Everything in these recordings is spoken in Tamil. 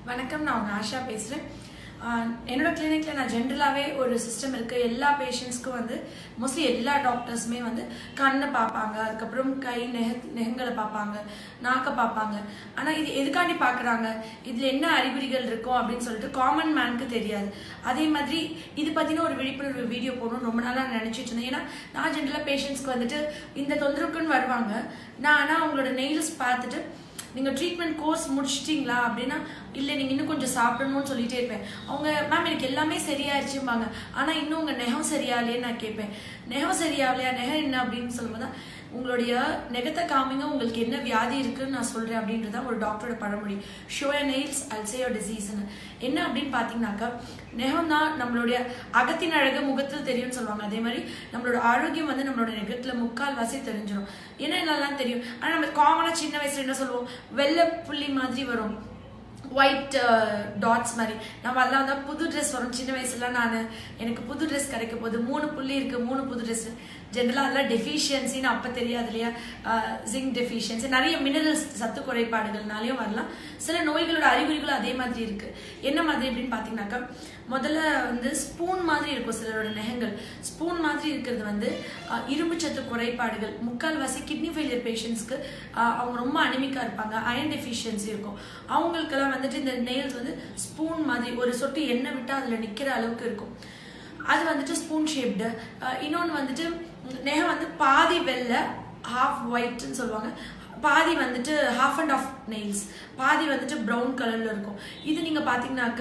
வணக்கம் நான் உங்கள் ஆஷா பேசுகிறேன் என்னோட கிளினிக்கில் நான் ஜென்ரலாகவே ஒரு சிஸ்டம் இருக்குது எல்லா பேஷண்ட்ஸ்க்கும் வந்து மோஸ்ட்லி எல்லா டாக்டர்ஸுமே வந்து கண்ணை பார்ப்பாங்க அதுக்கப்புறம் கை நெக நெகங்களை பார்ப்பாங்க நாக்கை பார்ப்பாங்க ஆனால் இது எதுக்காண்டி பார்க்குறாங்க இதில் என்ன அறிகுறிகள் இருக்கும் அப்படின்னு சொல்லிட்டு காமன் மேனுக்கு தெரியாது அதே மாதிரி இது பற்றின ஒரு விழிப்புணர்வு வீடியோ போடணும் ரொம்ப நாளாக நினச்சிட்டு இருந்தேன் ஏன்னா நான் ஜென்ரலாக பேஷண்ட்ஸ்க்கு வந்துட்டு இந்த தொந்தரவுக்குன்னு வருவாங்க நான் ஆனால் அவங்களோட நெயில்ஸ் பார்த்துட்டு நீங்கள் ட்ரீட்மெண்ட் கோர்ஸ் முடிச்சிட்டிங்களா அப்படின்னா இல்லை நீங்கள் இன்னும் கொஞ்சம் சாப்பிடணும்னு சொல்லிட்டே இருப்பேன் அவங்க மேம் எனக்கு எல்லாமே சரியாயிருச்சும்பாங்க ஆனால் இன்னும் உங்கள் நெகம் சரியாகலையே நான் கேட்பேன் நெகம் சரியாகலையா நெகம் என்ன அப்படின்னு சொல்லும்போது தான் உங்களுடைய நெகத்தை காமிங்க உங்களுக்கு என்ன வியாதி இருக்குன்னு நான் சொல்கிறேன் அப்படின்றது தான் ஒரு டாக்டரோட பழமொழி ஷோ நெயில்ஸ் அல்சையோ டிசீஸ்னு என்ன அப்படின்னு பார்த்தீங்கன்னாக்கா நெகம் தான் நம்மளுடைய அகத்தின் அழகு முகத்தில் தெரியும்னு சொல்லுவாங்க அதே மாதிரி நம்மளோட ஆரோக்கியம் வந்து நம்மளோட நெகத்தில் முக்கால் வாசி தெரிஞ்சிடும் என்ன என்னெல்லாம் தெரியும் ஆனால் நம்ம காமனாக சின்ன வயசுல என்ன சொல்லுவோம் வெள்ளை புள்ளி மாதிரி வரும் ஒயிட் டாட்ஸ் மாதிரி நம்ம அதெல்லாம் வந்து புது ட்ரெஸ் வரும் சின்ன வயசுல நான் எனக்கு புது ட்ரெஸ் கிடைக்க போகுது மூணு புள்ளி இருக்கு மூணு புது ட்ரெஸ் ஜென்ரலாக அதெல்லாம் டெஃபிஷியன்சின்னு அப்போ தெரியாது இல்லையா ஜிங்க் டெஃபிஷியன்சி நிறைய மினரல்ஸ் சத்து குறைபாடுகள்னாலையும் வரலாம் சில நோய்களோட அறிகுறிகளும் அதே மாதிரி இருக்கு என்ன மாதிரி அப்படின்னு பார்த்தீங்கன்னாக்கா முதல்ல வந்து ஸ்பூன் மாதிரி இருக்கும் சிலரோட நெகங்கள் ஸ்பூன் மாதிரி இருக்கிறது வந்து இரும்பு சத்து குறைபாடுகள் முக்கால்வாசி கிட்னி ஃபெயிலியர் பேஷண்ட்ஸ்க்கு அவங்க ரொம்ப அனிமிக்காக இருப்பாங்க அயன் டெஃபிஷியன்சி இருக்கும் அவங்களுக்கெல்லாம் வந்துட்டு இந்த நெயில்ஸ் வந்து ஸ்பூன் மாதிரி ஒரு சொட்டு எண்ணெய் விட்டால் அதில் நிற்கிற அளவுக்கு இருக்கும் அது வந்துட்டு ஸ்பூன் ஷேப்டு இன்னொன்று வந்துட்டு நெகம் வந்து பாதி வெள்ளை ஹாஃப் ஒயிட்னு சொல்லுவாங்க பாதி வந்துட்டு ஹாஃப் அண்ட் ஆஃப் நெயில்ஸ் பாதி வந்துட்டு ப்ரௌன் கலரில் இருக்கும் இது நீங்கள் பார்த்தீங்கன்னாக்க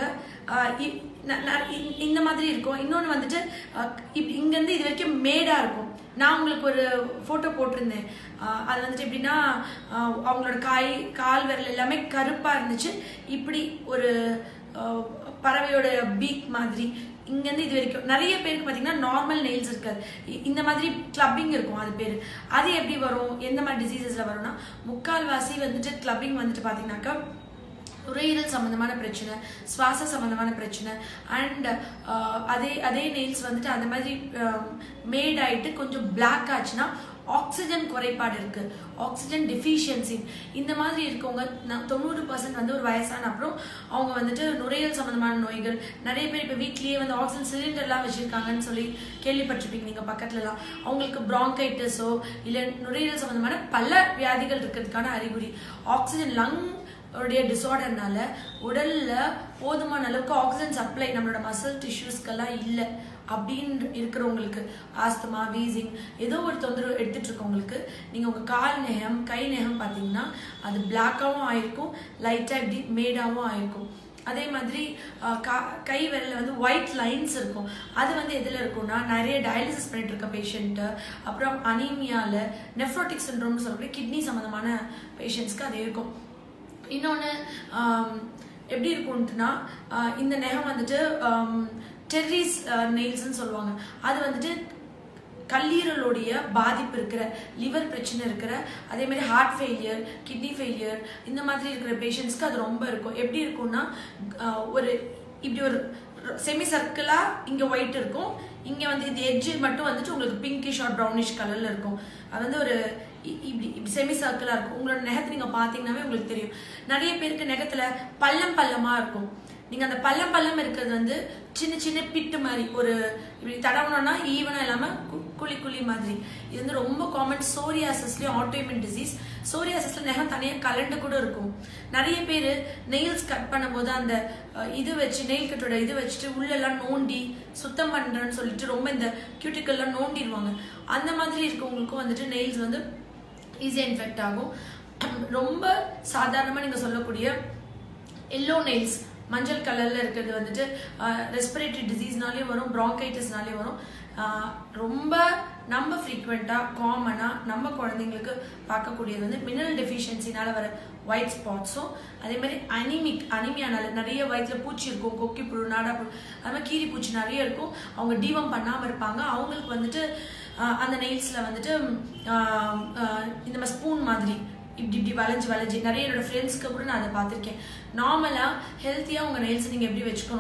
இந்த மாதிரி இருக்கும் இன்னொன்று வந்துட்டு இப்படி இங்கேருந்து இது வரைக்கும் மேடாக இருக்கும் நான் உங்களுக்கு ஒரு ஃபோட்டோ போட்டிருந்தேன் அது வந்துட்டு எப்படின்னா அவங்களோட காய் கால் விரல் எல்லாமே கருப்பாக இருந்துச்சு இப்படி ஒரு பறவையோட பீக் மாதிரி இங்கேருந்து இது வரைக்கும் நிறைய பேருக்கு பார்த்தீங்கன்னா நார்மல் நெயில்ஸ் இருக்காது இந்த மாதிரி கிளப்பிங் இருக்கும் அது பேர் அது எப்படி வரும் எந்த மாதிரி டிசீசஸில் வரும்னா முக்கால்வாசி வந்துட்டு கிளப்பிங் வந்துட்டு பார்த்தீங்கன்னாக்கா நுரையீரல் சம்மந்தமான பிரச்சனை சுவாச சம்மந்தமான பிரச்சனை அண்ட் அதே அதே நெயில்ஸ் வந்துட்டு அந்த மாதிரி மேட் ஆகிட்டு கொஞ்சம் பிளாக் ஆச்சுன்னா ஆக்சிஜன் குறைபாடு இருக்கு ஆக்சிஜன் டெஃபிஷியன்சி இந்த மாதிரி இருக்கவங்க தொண்ணூறு பர்சன்ட் வந்து ஒரு வயசான அப்புறம் அவங்க வந்துட்டு நுரையீரல் சம்மந்தமான நோய்கள் நிறைய பேர் இப்போ வீட்லேயே வந்து ஆக்சிஜன் சிலிண்டர்லாம் வச்சுருக்காங்கன்னு சொல்லி கேள்விப்பட்டிருப்பீங்க நீங்கள் பக்கத்துலலாம் அவங்களுக்கு ப்ராங்கைட்டிஸோ இல்லை நுரையீரல் சம்மந்தமான பல வியாதிகள் இருக்கிறதுக்கான அறிகுறி ஆக்சிஜன் லங் உடைய டிசார்டர்னால உடல்ல போதுமான அளவுக்கு ஆக்சிஜன் சப்ளை நம்மளோட மசில் டிஷ்யூஸ்க்கெல்லாம் இல்லை அப்படின்னு இருக்கிறவங்களுக்கு ஆஸ்துமா வீசிங் ஏதோ ஒரு தொந்தரவு எடுத்துட்டு இருக்கவங்களுக்கு நீங்கள் உங்கள் கால் நெகம் கை நெகம் பார்த்தீங்கன்னா அது பிளாக்காகவும் ஆயிருக்கும் லைட்டாக இப்படி மேடாகவும் ஆயிருக்கும் அதே மாதிரி கை விரலில் வந்து ஒயிட் லைன்ஸ் இருக்கும் அது வந்து எதில் இருக்கும்னா நிறைய டயாலிசிஸ் பண்ணிட்டு இருக்க பேஷண்ட்டு அப்புறம் அனீமியாவில் நெஃப்ரோட்டிக் சின்ட்ரோம்னு சொல்லக்கூடிய கிட்னி சம்மந்தமான பேஷண்ட்ஸ்க்கு அது இருக்கும் இன்னொன்று எப்படி இருக்கும்ட்டுனா இந்த நெகம் வந்துட்டு டெர்ரிஸ் நெயில்ஸ்ன்னு சொல்லுவாங்க அது வந்துட்டு கல்லீரலுடைய பாதிப்பு இருக்கிற லிவர் பிரச்சனை இருக்கிற அதே மாதிரி ஹார்ட் ஃபெயிலியர் கிட்னி ஃபெயிலியர் இந்த மாதிரி இருக்கிற பேஷண்ட்ஸ்க்கு அது ரொம்ப இருக்கும் எப்படி இருக்கும்னா ஒரு இப்படி ஒரு செமி சர்க்கிளா இங்க ஒயிட் இருக்கும் இங்க வந்து இந்த எட்ஜில் மட்டும் வந்துட்டு உங்களுக்கு பிங்கிஷ் ஆர் ப்ரௌனிஷ் கலர்ல இருக்கும் அது வந்து ஒரு இப்படி இப்படி செமி சர்க்கிளா இருக்கும் உங்களோட நெகத்தை நீங்க பாத்தீங்கன்னாவே உங்களுக்கு தெரியும் நிறைய பேருக்கு நெகத்துல பள்ளம் பள்ளமா இருக்கும் நீங்க அந்த பள்ளம் பள்ளம் இருக்கிறது வந்து சின்ன சின்ன பிட்டு மாதிரி ஒரு இப்படி தடவணும்னா ஈவனா இல்லாம குழி குழி மாதிரி இது வந்து ரொம்ப காமன் சோரியாசஸ்லயும் ஆட்டோமின் டிசீஸ் சோரியாசஸ்ல நெகம் தனியாக கலண்டு கூட இருக்கும் நிறைய பேர் நெயில்ஸ் கட் பண்ணும்போது அந்த இது வச்சு நெயில் கட்டோட இது வச்சுட்டு உள்ளெல்லாம் நோண்டி சுத்தம் பண்றேன்னு சொல்லிட்டு ரொம்ப இந்த கியூட்டிக்கல்லாம் நோண்டிடுவாங்க அந்த மாதிரி இருக்கவங்களுக்கும் வந்துட்டு நெயில்ஸ் வந்து ஈஸியாக இன்ஃபெக்ட் ஆகும் ரொம்ப சாதாரணமாக நீங்கள் சொல்லக்கூடிய எல்லோ நெயில்ஸ் மஞ்சள் கலரில் இருக்கிறது வந்துட்டு ரெஸ்பிரேட்டரி டிசீஸ்னாலேயும் வரும் ப்ராங்கைட்டிஸ்னாலேயும் வரும் ரொம்ப நம்ம ஃப்ரீக்வெண்ட்டாக காமனாக நம்ம குழந்தைங்களுக்கு பார்க்கக்கூடியது வந்து மினரல் டெஃபிஷியன்சினால வர ஒயிட் ஸ்பாட்ஸும் அதே மாதிரி அனிமிக் அனிமியானால நிறைய வயிற்றுல பூச்சி இருக்கும் கொக்கி புழு நாடா புழு அது மாதிரி கீரி பூச்சி நிறைய இருக்கும் அவங்க டீவம் பண்ணாமல் இருப்பாங்க அவங்களுக்கு வந்துட்டு அந்த நெயில்ஸில் வந்துட்டு இந்த மாதிரி ஸ்பூன் மாதிரி இப்படி இப்படி வளைஞ்சு வளைஞ்சு நிறைய என்னோட ஃப்ரெண்ட்ஸ்க்கு கூட நான் அதை பார்த்துருக்கேன் நார்மலாக ஹெல்த்தியாக உங்கள் நெயில்ஸ் நீங்கள் எப்படி வச்சுக்கணும்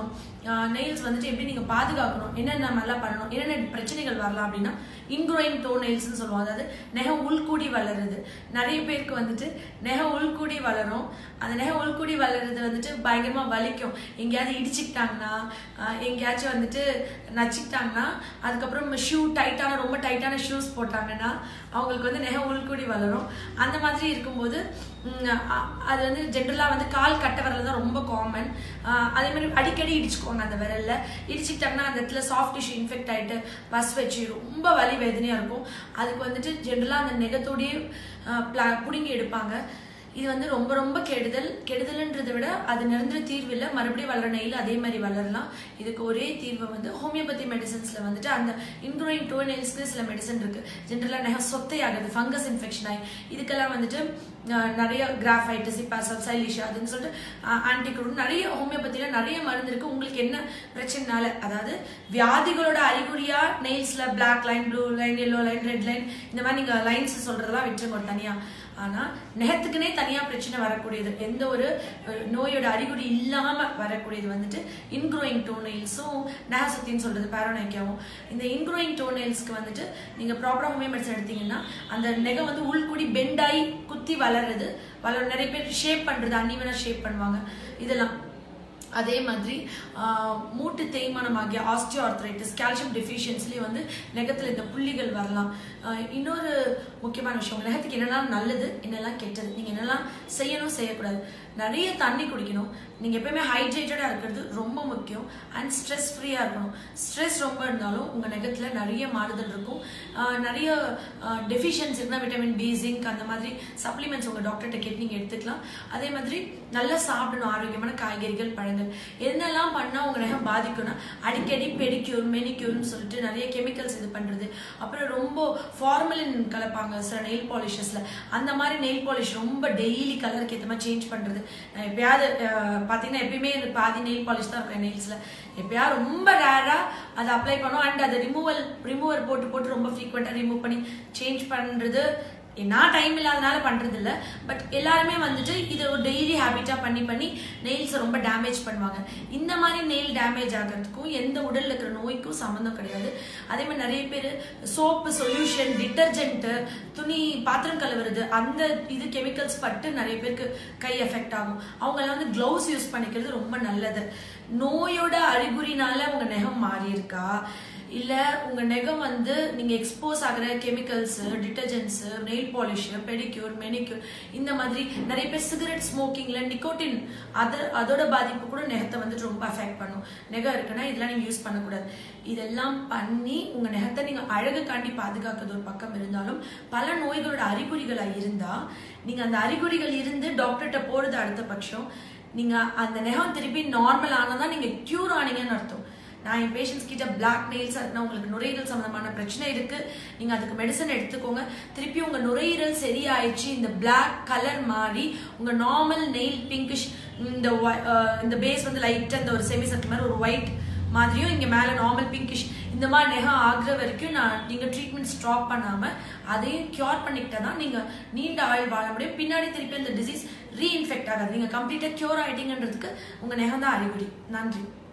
நெயில்ஸ் வந்துட்டு எப்படி நீங்கள் பாதுகாக்கணும் என்னென்ன மாதிரிலாம் பண்ணணும் என்னென்ன பிரச்சனைகள் வரலாம் அப்படின்னா இன்க்ரோயின் டோ நெயில்ஸ்னு சொல்லுவோம் அதாவது நெகம் உள்கூடி வளருது நிறைய பேருக்கு வந்துட்டு நெகம் உள்கூடி வளரும் அந்த நெகம் உள்கூடி வளருது வந்துட்டு பயங்கரமாக வலிக்கும் எங்கேயாவது இடிச்சுக்கிட்டாங்கன்னா ஆஹ் எங்கேயாச்சும் வந்துட்டு நச்சுக்கிட்டாங்கன்னா அதுக்கப்புறம் ஷூ டைட்டான ரொம்ப டைட்டான ஷூஸ் போட்டாங்கன்னா அவங்களுக்கு வந்து நெகம் உள்கூடி வளரும் அந்த மாதிரி இருக்கும்போது உம், அ- அது வந்து ஜென்ரலாக வந்து கால் கட்ட விரல் தான் ரொம்ப காமன் அதே மாதிரி அடிக்கடி இடிச்சுக்குவாங்க அந்த விரல்ல இடிச்சுக்கிட்டாங்கன்னா அந்த இடத்துல சாஃப்ட் டிஷ்யூ இன்ஃபெக்ட் ஆயிட்டு பஸ் வச்சு ரொம்ப வலி வேதனையாக இருக்கும் அதுக்கு வந்துட்டு ஜென்ரலாக அந்த நெகத்தோடயே பிடுங்கி எடுப்பாங்க இது வந்து ரொம்ப ரொம்ப கெடுதல் கெடுதல்ன்றதை விட அது நிரந்தர தீர்வு இல்லை மறுபடியும் வளர நெயில் அதே மாதிரி வளரலாம் இதுக்கு ஒரே தீர்வு வந்து ஹோமியோபதி மெடிசன்ஸ்ல வந்துட்டு அந்த இன்க்ரோயின் டோ நெயில்ஸ்க்கு சில மெடிசன் இருக்கு ஜென்ரலாக நெக சொத்தை ஆகுது ஃபங்கஸ் இன்ஃபெக்ஷன் ஆகி இதுக்கெல்லாம் வந்துட்டு அஹ், நிறைய கிராஃபைட்டிஸ் இப்பாசல் சைலிஷா அதுன்னு சொல்லிட்டு ஆன்டிக்ரோன் நிறைய ஹோமியோபதியில நிறைய மருந்து இருக்கு உங்களுக்கு என்ன பிரச்சனைனால அதாவது வியாதிகளோட அறிகுறியா நெயில்ஸ்ல black line blue line yellow line red line இந்த மாதிரி நீங்க லைன்ஸ் சொல்றதெல்லாம் விட்டுருங்க ஒரு தனியா ஆனா நெகத்துக்குனே தனியா பிரச்சனை வரக்கூடியது எந்த ஒரு அஹ், நோயோட அறிகுறி இல்லாம வரக்கூடியது வந்துட்டு இன்க்ரோயிங் டோனெயில்ஸும் நெகசத்தின்னு சொல்றது பேரோனைக்காவும் இந்த இன்க்ரோயிங் டோனெயில்ஸ்க்கு வந்துட்டு நீங்க ப்ராப்பரா ஹோமியோ மெடிசன் எடுத்தீங்கன்னா அந்த நெகை வந்து உள்குடி பெண்டாயி குத்தி வளர்றது வளர நிறைய பேர் ஷேப் பண்றது அன்னிவனா ஷேப் பண்ணுவாங்க இதெல்லாம் அதே மாதிரி ஆஹ், மூட்டு தேய்மானம் ஆகிய ஆஸ்டியோ ஆர்த்ரைட்டிஸ் கால்சியம் டெஃபிஷியன்சிலேயே வந்து நெகத்தில் இந்த புள்ளிகள் வரலாம் ஆஹ், இன்னொரு முக்கியமான விஷயம் உங்க நெகத்துக்கு என்னெல்லாம் நல்லது என்னெல்லாம் கெட்டது நீங்கள் என்னெல்லாம் செய்யணும் செய்யக்கூடாது நிறைய தண்ணி குடிக்கணும் நீங்கள் எப்பயுமே ஹைட்ரேட்டடாக இருக்கிறது ரொம்ப முக்கியம் அண்ட் ஸ்ட்ரெஸ் ஃப்ரீயாக இருக்கணும் ஸ்ட்ரெஸ் ரொம்ப இருந்தாலும் உங்கள் நெகத்தில் நிறைய மாறுதல் இருக்கும் ஆஹ், நிறைய டெஃபிஷியன்சி இருந்தால் விட்டமின் பி ஜிங்க் அந்த மாதிரி சப்ளிமெண்ட்ஸ் உங்கள் டாக்டர்கிட்ட கேட்டு நீங்கள் எடுத்துக்கலாம் அதே மாதிரி நல்லா சாப்பிடணும் ஆரோக்கியமான காய்கறிகள் பழங்கள் என்னெல்லாம் பண்ணால் உங்கள் நகம் பாதிக்கும்னா அடிக்கடி பெடிக்யூர் மெனிக்யூர்னு சொல்லிட்டு நிறைய கெமிக்கல்ஸ் இது பண்ணுறது அப்புறம் ரொம்ப ஃபார்மலின் கலப்பாங்க சில நெயில் பாலிஷஸ்ல அந்த மாதிரி நெயில் பாலிஷ் ரொம்ப டெய்லி கலருக்கு ஏற்ற மாதிரி சேஞ்ச் பண்ணுறது நான் எப்பயாவது அஹ், பார்த்தீங்கன்னா எப்பயுமே இந்த பாதி நெயில் பாலிஷ் தான் இருக்கும் நெயில்ஸில் எப்பயாவது ரொம்ப ரேராக அதை அப்ளை பண்ணோம் அண்ட் அதை ரிமூவல் ரிமூவர் போட்டு போட்டு ரொம்ப ஃப்ரீக்வெண்ட்டாக ரிமூவ் பண்ணி சேஞ்ச் பண்ணுறது நான் டைம் இல்லாதனால பண்றது இல்ல பட் எல்லாருமே வந்துட்டு இதை ஒரு டெய்லி ஹேபிட்டா பண்ணி பண்ணி நெயில்ஸை ரொம்ப டேமேஜ் பண்ணுவாங்க இந்த மாதிரி நெயில் டேமேஜ் ஆகிறதுக்கும் எந்த உடல்ல இருக்கிற நோய்க்கும் சம்மந்தம் கிடையாது அதே மாதிரி நிறைய பேர் சோப்பு சொல்யூஷன் டிட்டர்ஜென்ட் துணி பாத்திரம் கழுவுறது அந்த இது கெமிக்கல்ஸ் பட்டு நிறைய பேருக்கு கை எஃபெக்ட் ஆகும் அவங்க எல்லாம் வந்து க்ளவுஸ் யூஸ் பண்ணிக்கிறது ரொம்ப நல்லது நோயோட அறிகுறினால உங்க நெகம் மாறி இருக்கா இல்ல உங்க நெகம் வந்து நீங்க எக்ஸ்போஸ் ஆகிற chemicals detergents nail polish pedicure manicure இந்த மாதிரி நிறைய பேர் சிகரெட் ஸ்மோக்கிங்ல நிக்கோட்டின் அது அதோட பாதிப்பு கூட நெகத்தை வந்துட்டு ரொம்ப அஃபெக்ட் பண்ணும் நெகம் இருக்குன்னா இதெல்லாம் நீங்க யூஸ் பண்ணக்கூடாது இதெல்லாம் பண்ணி உங்க நெகத்தை நீங்க அழகுக்காண்டி பாதுகாக்கிறது ஒரு பக்கம் இருந்தாலும் பல நோய்களோட அறிகுறிகளா இருந்தா நீங்க அந்த அறிகுறிகள் இருந்து டாக்டர்கிட்ட போறது அடுத்த பட்சம் நீங்க அந்த நெகம் திருப்பி நார்மல் ஆனதான் நீங்க கியூர் ஆனீங்கன்னு அர்த்தம் நான் என் பேஷண்ட்ஸ் கிட்ட பிளாக் நெயில்ஸ் அதுனா உங்களுக்கு நுரையீரல் சம்பந்தமான பிரச்சனை இருக்கு நீங்க அதுக்கு மெடிசன் எடுத்துக்கோங்க திருப்பி உங்க நுரையீரல் சரியாயிடுச்சு இந்த பிளாக் கலர் மாறி உங்க நார்மல் நெயில் பிங்கிஷ் இந்த whi- அஹ் இந்த பேஸ் வந்து லைட்டா இந்த ஒரு செமி சர்க்கிள் மாதிரி ஒரு ஒயிட் மாதிரியும் இங்க மேல நார்மல் பிங்கிஷ் இந்த மாதிரி நெகம் ஆகுற வரைக்கும் நான் நீங்க ட்ரீட்மெண்ட் ஸ்டாப் பண்ணாம அதையும் கியூர் பண்ணிக்கிட்டா தான் நீங்க நீண்ட ஆயுள் வாழ முடியும் பின்னாடி திருப்பி இந்த டிசீஸ் ரீஇன்ஃபெக்ட் ஆகாது நீங்க கம்ப்ளீட்டா கியூர் ஆயிட்டீங்கன்றதுக்கு உங்க நெகம் தான் அறிகுறி நன்றி